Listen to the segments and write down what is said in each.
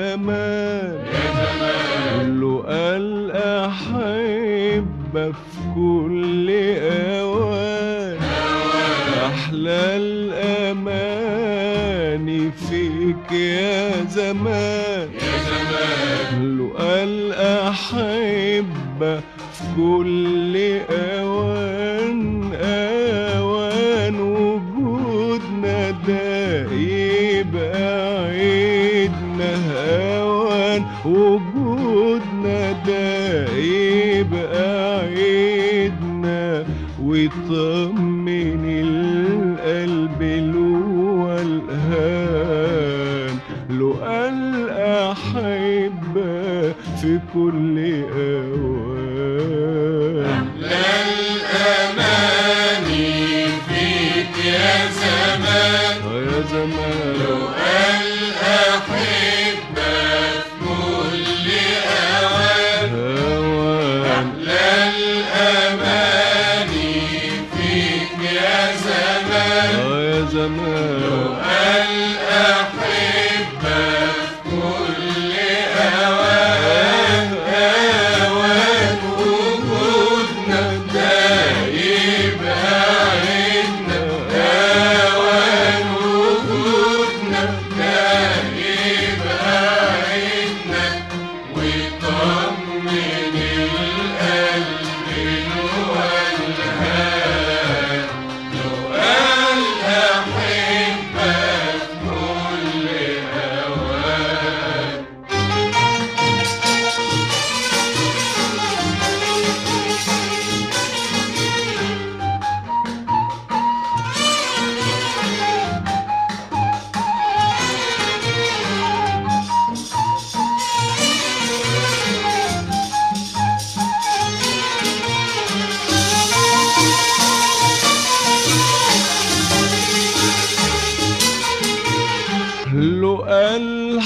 زمان له قال أحب في كل أوان أحلى الأماني فيك يا زمان له قال أحب في كل أوان أوان وجودنا ده يبقى عيدنا أوان وجودنا ده يبقى عيدنا ويطمن القلب له والهان له قال أحب في كل أوان الأماني فيك يا زمان آه يا زمان الأحبة في كل أوان هوان الأماني فيك يا زمان آه يا زمان الأحبة في كل أوان أوان وجودنا ده يبقى عيدنا أوان وجودنا ده يبقى عيدنا ويطمن القلب والهان لو قال أحبك كل أوان له قال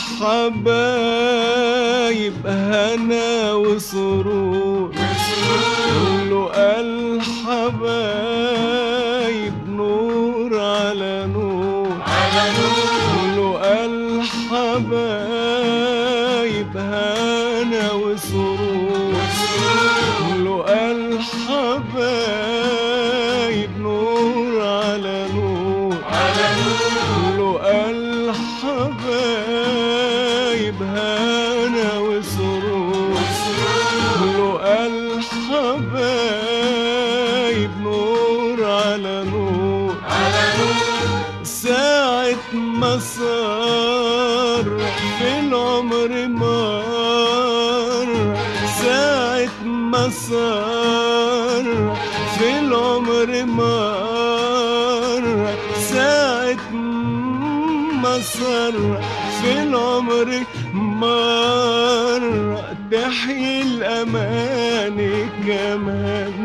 حبايب هنا وسرور له قال حبايب نور على نور على نور له قال حبايب هنا وسرور له قال حبايب نور على نور على نور له قال حبايب هنا وسرور له قال حبايب نور على نور على نور ساعة ما صار في العمر مار ساعة ما صار في العمر مار ساعة ما صار في العمر مار تحيي الأماني كمان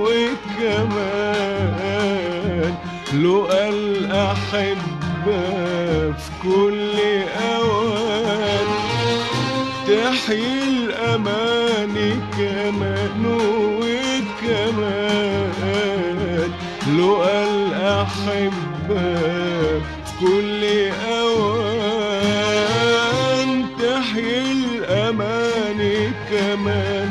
وكمان لو قال أحبة في كل أوان تحيي الأماني كمان وكمان لو قال أحبة في كل أوان تحيي الأماني كمان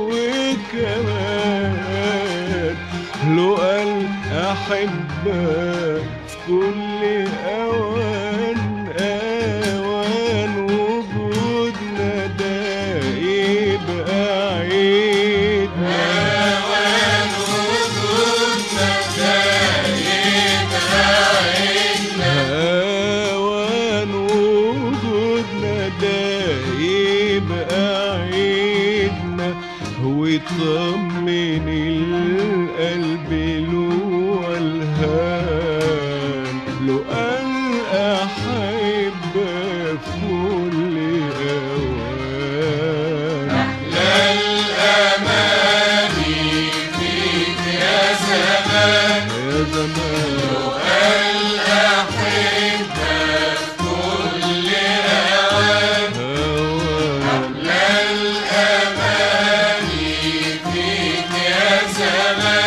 وكمان لو قال أحبة في كل أوان أوان وجودنا ده يبقى عيدنا أوان وجودنا ده يبقى عيدنا هوان وجودنا ده يبقى عيدنا ويطمن القلب له والهان له قال أحب في كل أوان للأماني فيك يا زمان يا زمان الأحبة كل أوان هوان للأماني فيك يا زمان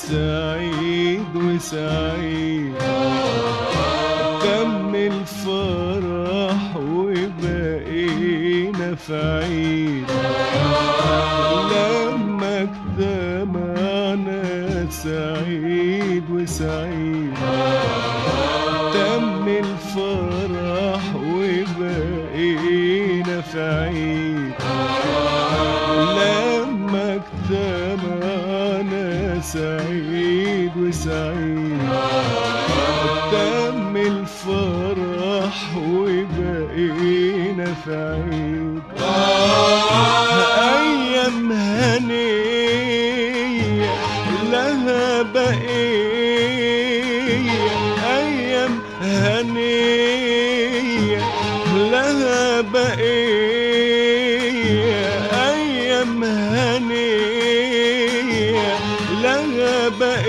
سعيد وسعيد تم الفرح وبقينا في عيد لما اجتمعنا سعيد وسعيد تم الفرح وبقينا في عيد لما اجتمعنا سعيد وسعيد تم الفرح وبقينا في عيد أيام هنية لها بقية أيام هنية لها بقية أيام هنية لها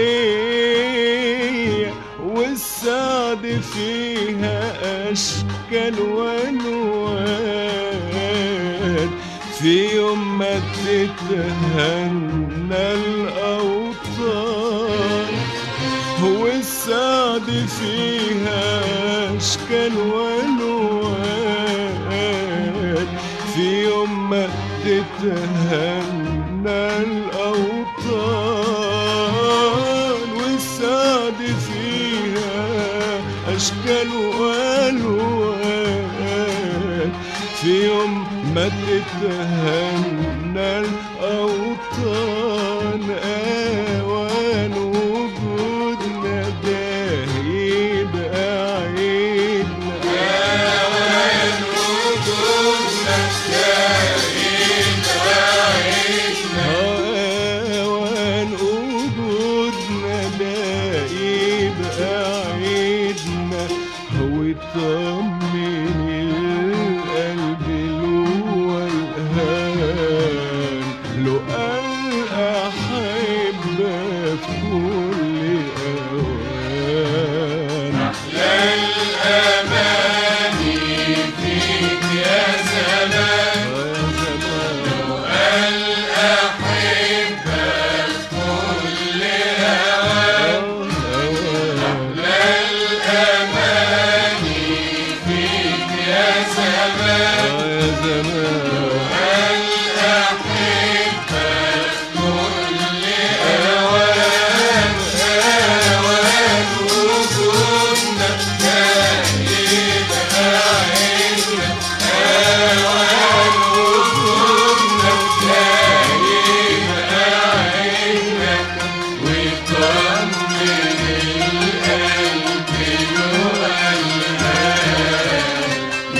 بقية والسعد فيها أشكال وألوان في يوم ما تتهنى الأوطان هو السعد فيها أشكال وألوان في يوم ما تتهنى الأوطان والسعد فيها أشكال وألوان في يوم ما تتهنى الأوطان أوان وجودنا ده يبقى عيدنا هوان وجودنا ده يبقى عيدنا هو يطمن القلب له الهان له قال أحب في كل أوان الأماني فيك يا زمان يا زمان الأحبة كل هوان هوان الأماني فيك يا زمان يا زمان الأحبة كل أوان أوان وجودنا يبقى عيدنا أوان وجودنا يبقى عيدنا ويطمن القلب له الهان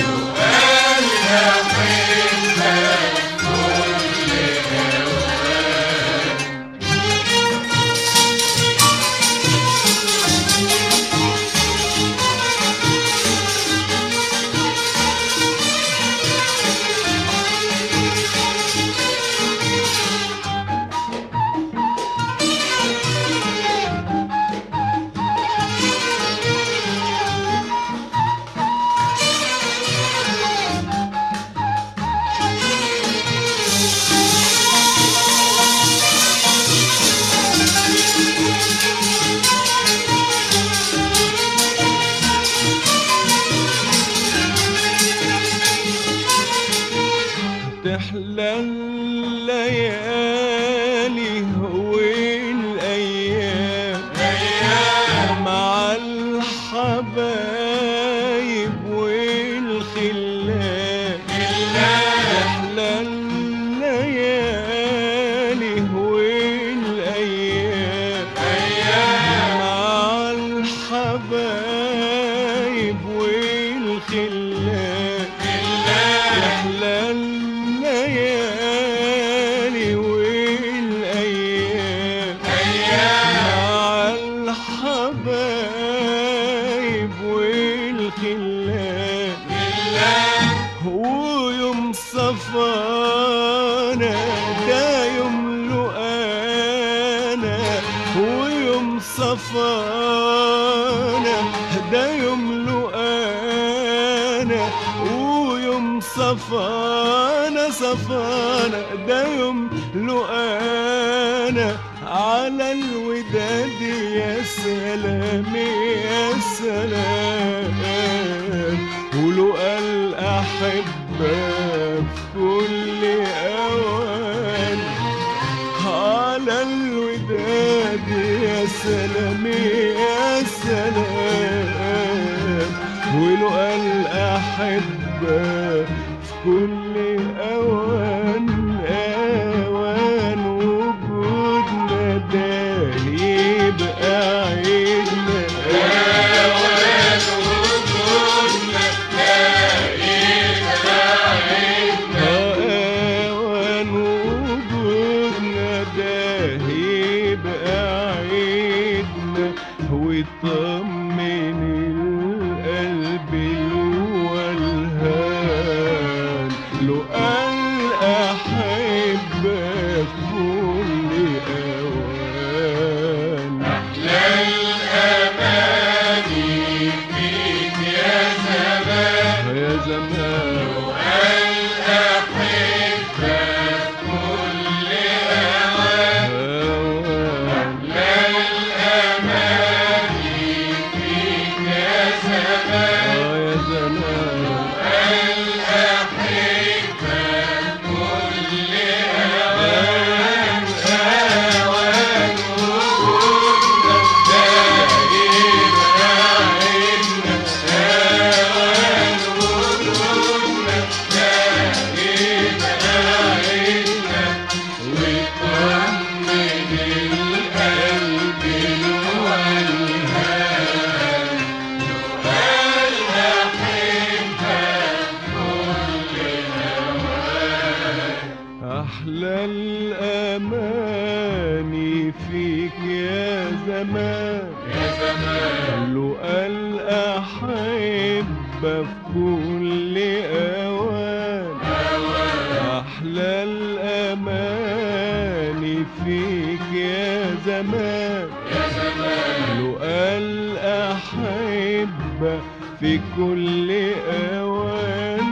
تحلى الليالي والايام مع الحبايب والخلان تحلى الليالي والايام مع الحبايب والخلان تحلى الليالي والايام مع الحبايب والخلان ويوم صفانا ده يوم لقانا ويوم صفانا ده يوم لقانا ويوم صفانا صفانا ده يوم لقانا على الوداد يا سلام يا سلام ولقى الأحبة في كل أوان على الوداد يا سلام يا سلام ولقى الأحبة في كل أوان أوان وجودنا ده يبقى عيدنا أوان وجودنا يبقى عيدنا أوان وجودنا ده يبقى عيدنا ويطمن القلب الولهان لو قال أحبك كل أوان أحلى الأماني فيك يا زمان يا زمان الأحبة كل أوان أوان أحلى الأماني فيك يا زمان آه يا زمان الأحبة كل أوان أوان وجودنا دايم عيننا أوان وجودنا دايم عيننا ويطمن القلب الولهان أحلى الأماني فيك يا زمان يا زمان لقى الأحبة في كل أوان أحلى الأماني فيك يا زمان يا زمان لقى الأحبة في كل أوان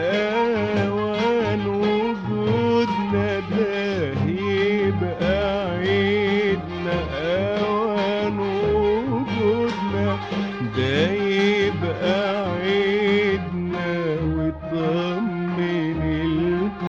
أوان وجودنا ده يبقى عيدنا أوان وجودنا ده يبقى عيدنا ويطمن